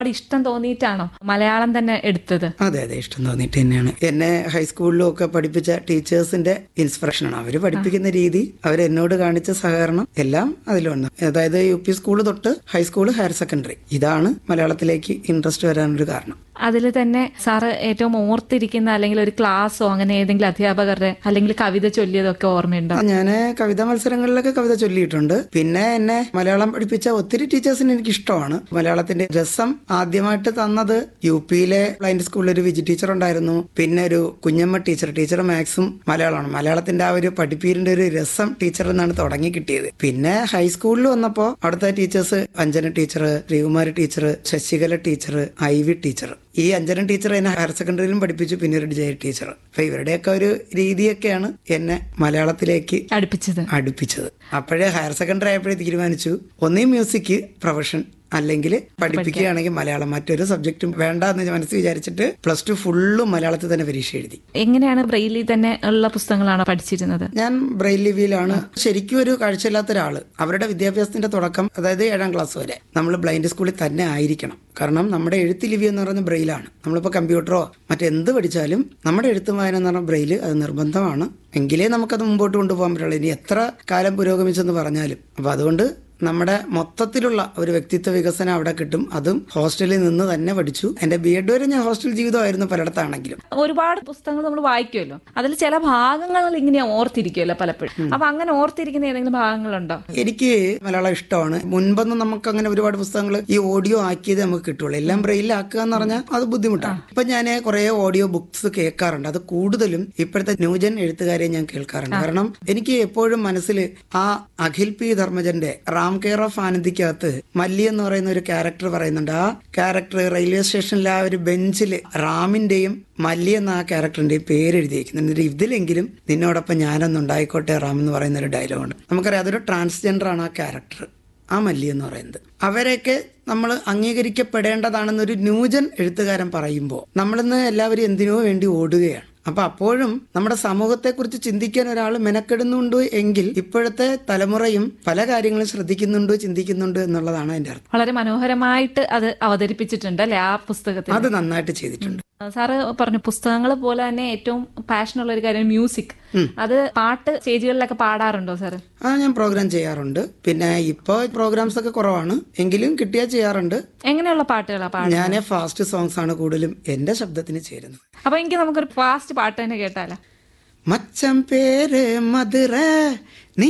ഇഷ്ടം തോന്നിയിട്ടാണോ മലയാളം തന്നെ എടുത്തത് അതെ അതെ ഇഷ്ടം തോന്നിയിട്ട് തന്നെയാണ് എന്നെ ഹൈസ്കൂളിലും ഒക്കെ പഠിപ്പിച്ച ടീച്ചേഴ്സിന്റെ ഇൻസ്പിറേഷനാണ് അവർ പഠിപ്പിക്കുന്ന രീതി അവർ എന്നോട് കാണിച്ച സഹകരണം എല്ലാം അതിലുണ്ട് അതായത് യു പി സ്കൂൾ തൊട്ട് ഹൈസ്കൂൾ ഹയർ സെക്കൻഡറി ഇതാണ് മലയാളത്തിലേക്ക് ഇൻട്രസ്റ്റ് വരാനൊരു കാരണം അതിൽ തന്നെ സാറ് ഏറ്റവും ഓർത്തിരിക്കുന്ന അല്ലെങ്കിൽ ഒരു ക്ലാസ്സോ അങ്ങനെ ഏതെങ്കിലും അധ്യാപകരുടെ അല്ലെങ്കിൽ കവിത ചൊല്ലിയതൊക്കെ ഓർമ്മയുണ്ടോ ഞാൻ കവിതാ മത്സരങ്ങളിലൊക്കെ കവിത ചൊല്ലിയിട്ടുണ്ട് പിന്നെ എന്നെ മലയാളം പഠിപ്പിച്ച ഒത്തിരി ടീച്ചേഴ്സിന് എനിക്ക് ഇഷ്ടമാണ് മലയാളത്തിന്റെ രസം ആദ്യമായിട്ട് തന്നത് യു പിയിലെ ബ്ലൈൻഡ് സ്കൂളിൽ ഒരു വിജി ടീച്ചർ ഉണ്ടായിരുന്നു പിന്നെ ഒരു കുഞ്ഞമ്മ ടീച്ചർ ടീച്ചർ മാത്സും മലയാളമാണ് മലയാളത്തിന്റെ ആ ഒരു പഠിപ്പീരിന്റെ ഒരു രസം ടീച്ചറിൽ നിന്നാണ് തുടങ്ങി കിട്ടിയത് പിന്നെ ഹൈസ്കൂളിൽ വന്നപ്പോൾ അവിടുത്തെ teachers Anjana teacher Sreekumari teacher Sasikala teacher I V teacher ഈ അഞ്ജന ടീച്ചർ എന്നെ ഹയർ സെക്കൻഡറിയിലും പഠിപ്പിച്ചു പിന്നീട് ജയ ടീച്ചർ അപ്പൊ ഇവരുടെയൊക്കെ ഒരു രീതിയൊക്കെയാണ് എന്നെ മലയാളത്തിലേക്ക് അടുപ്പിച്ചത് അടുപ്പിച്ചത് അപ്പോഴേ ഹയർ സെക്കൻഡറി ആയപ്പോഴേ തീരുമാനിച്ചു ഒന്നീ മ്യൂസിക് പ്രൊഫഷൻ അല്ലെങ്കിൽ പഠിപ്പിക്കുകയാണെങ്കിൽ മലയാളം മറ്റൊരു സബ്ജക്റ്റും വേണ്ട എന്ന് മനസ്സിൽ വിചാരിച്ചിട്ട് പ്ലസ് ടു ഫുള്ളും മലയാളത്തിൽ തന്നെ പരീക്ഷ എഴുതി എങ്ങനെയാണ് ബ്രെയിലി തന്നെ ഉള്ള പുസ്തകങ്ങളാണോ പഠിച്ചിരുന്നത് ഞാൻ ബ്രെയിൽ ലിവിയിലാണ് ശരിക്കും ഒരു കാഴ്ചയില്ലാത്ത ഒരാള് അവരുടെ വിദ്യാഭ്യാസത്തിന്റെ തുടക്കം അതായത് ഏഴാം ക്ലാസ് വരെ നമ്മൾ ബ്ലൈൻഡ് സ്കൂളിൽ തന്നെ ആയിരിക്കണം കാരണം നമ്മുടെ എഴുത്ത് ലിവി എന്ന് പറയുന്നത് ബ്രെയിലാണ് നമ്മളിപ്പോൾ കമ്പ്യൂട്ടറോ മറ്റെന്ത് പഠിച്ചാലും നമ്മുടെ എഴുത്തും വായന എന്ന് പറഞ്ഞാൽ ബ്രെയിൽ അത് നിർബന്ധമാണ് എങ്കിലേ നമുക്കത് മുമ്പോട്ട് കൊണ്ടുപോകാൻ പറ്റുള്ളൂ ഇനി എത്ര കാലം പുരോഗമിച്ചെന്ന് പറഞ്ഞാലും അപ്പോൾ അതുകൊണ്ട് നമ്മുടെ മൊത്തത്തിലുള്ള ഒരു വ്യക്തിത്വ വികസനം അവിടെ കിട്ടും അതും ഹോസ്റ്റലിൽ നിന്ന് തന്നെ പഠിച്ചു എന്റെ ബി എഡ് വരെ ഞാൻ ഹോസ്റ്റൽ ജീവിതമായിരുന്നു പലയിടത്താണെങ്കിലും ഒരുപാട് പുസ്തകങ്ങൾ നമ്മൾ വായിക്കുമല്ലോ അതിൽ ചില ഭാഗങ്ങൾ ഇങ്ങനെ ഓർത്തിരിക്കുമല്ലോ പലപ്പോഴും അപ്പൊ അങ്ങനെ ഓർത്തിരിക്കുന്ന ഏതെങ്കിലും ഭാഗങ്ങളുണ്ടോ എനിക്ക് മലയാളം ഇഷ്ടമാണ് മുൻപൊന്നും നമുക്ക് അങ്ങനെ ഒരുപാട് പുസ്തകങ്ങൾ ഈ ഓഡിയോ ആക്കിയത് നമുക്ക് കിട്ടുള്ളൂ എല്ലാം ബ്രെയിലാക്കുക എന്ന് പറഞ്ഞാൽ അത് ബുദ്ധിമുട്ടാണ് ഇപ്പൊ ഞാൻ കുറെ ഓഡിയോ ബുക്സ് കേൾക്കാറുണ്ട് അത് കൂടുതലും ഇപ്പോഴത്തെ ന്യൂജൻ എഴുത്തുകാരെ ഞാൻ കേൾക്കാറുണ്ട് കാരണം എനിക്ക് എപ്പോഴും മനസ്സിൽ ആ അഖിൽ പി ധർമ്മജന്റെ റാം കെയർ ഓഫ് ആനന്ദിക്കകത്ത് മല്ലി എന്ന് പറയുന്ന ഒരു ക്യാരക്ടർ പറയുന്നുണ്ട് ആ ക്യാരക്ടർ റെയിൽവേ സ്റ്റേഷനിലെ ആ ഒരു ബെഞ്ചിൽ റാമിന്റെയും മല്ലി എന്ന ആ ക്യാരക്ടറിന്റെയും പേര് എഴുതിയിരിക്കുന്നു എന്നിട്ട് ഇതിലെങ്കിലും നിന്നോടൊപ്പം ഞാനൊന്നും ഉണ്ടായിക്കോട്ടെ റാം എന്ന് പറയുന്ന ഒരു ഡയലോഗുണ്ട് നമുക്കറിയാം അതൊരു ട്രാൻസ്ജെൻഡർ ആണ് ആ ക്യാരക്ടർ ആ മല്ലി എന്ന് പറയുന്നത് അവരെയൊക്കെ നമ്മൾ അംഗീകരിക്കപ്പെടേണ്ടതാണെന്നൊരു ന്യൂജൻ എഴുത്തുകാരൻ പറയുമ്പോൾ നമ്മളിന്ന് എല്ലാവരും എന്തിനോ വേണ്ടി ഓടുകയാണ് അപ്പൊ അപ്പോഴും നമ്മുടെ സമൂഹത്തെക്കുറിച്ച് ചിന്തിക്കാൻ ഒരാൾ മെനക്കെടുന്നുണ്ട് എങ്കിൽ ഇപ്പോഴത്തെ തലമുറയും പല കാര്യങ്ങളും ശ്രദ്ധിക്കുന്നുണ്ട് ചിന്തിക്കുന്നുണ്ട് എന്നുള്ളതാണ് അതിന്റെ അർത്ഥം വളരെ മനോഹരമായിട്ട് അത് അവതരിപ്പിച്ചിട്ടുണ്ട് അല്ലെ ആ പുസ്തകത്തിൽ അത് നന്നായിട്ട് ചെയ്തിട്ടുണ്ട് സാറ് പറഞ്ഞു പുസ്തകങ്ങൾ പോലെ തന്നെ ഏറ്റവും പാഷനുള്ള ഒരു കാര്യം മ്യൂസിക് അത് പാട്ട് സ്റ്റേജുകളിലൊക്കെ പാടാറുണ്ടോ സാറ് ആ ഞാൻ പ്രോഗ്രാം ചെയ്യാറുണ്ട് പിന്നെ ഇപ്പോൾ പ്രോഗ്രാംസ് ഒക്കെ കുറവാണ് എങ്കിലും കിട്ടിയാൽ ചെയ്യാറുണ്ട് എങ്ങനെയുള്ള പാട്ടുകളാ പാടുന്നത് ഞാൻ ഫാസ്റ്റ് സോങ്സ് ആണ് കൂടുതലും എന്റെ ശബ്ദത്തിന് ചേരുന്നത് അപ്പൊ എനിക്ക് നമുക്കൊരു ഫാസ്റ്റ് പാട്ട് തന്നെ കേട്ടാലോ മച്ചം പേര് മധുര